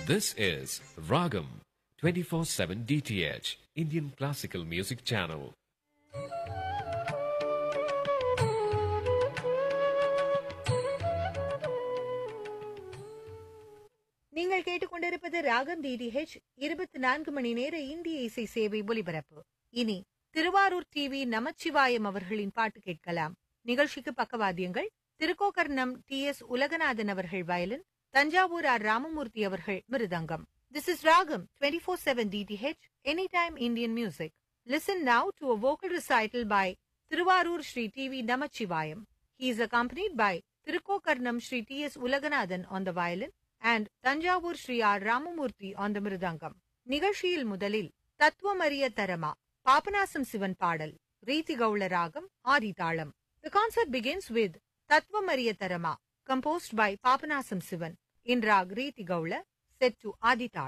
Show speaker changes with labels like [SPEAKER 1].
[SPEAKER 1] This is Ragam 24/7 DTH Indian Classical Music Channel.
[SPEAKER 2] நீங்கள் கேட்டுக்கொண்டிருப்பது ராகம் டிடிஹெச் இருபத்தி நான்கு மணி நேர இந்திய இசை சேவை ஒலிபரப்பு இனி திருவாரூர் டிவி நமச்சிவாயம் அவர்களின் பாட்டு கேட்கலாம் நிகழ்ச்சிக்கு பக்கவாத்தியங்கள் திருக்கோகர்ணம் டி எஸ் உலகநாதன் அவர்கள் வயலின் தஞ்சாவூர் ஆர் ராமமூர்த்தி அவர்கள் mridangam this is Ragam twenty four seven DTH any time Indian music listen now to a vocal recital by Thiruvarur Sri TV Namasivayam He is accompanied by Tirukkokarnam Sri T.S. Ulaganathan on the violin and Tanjavur Sri R. Ramamurthy on the mridangam நிகழ்ச்சியில் முதலில் தத்துவமறிய தரமா பாபநாசம் சிவன் பாடல் ரீதி கவுள ராகம் ஆதி தாளம் The concert begins with தத்துவமறிய தரமா composed by Papanasam Sivan in rag ரீதி கவுள set to ஆதி தாளம்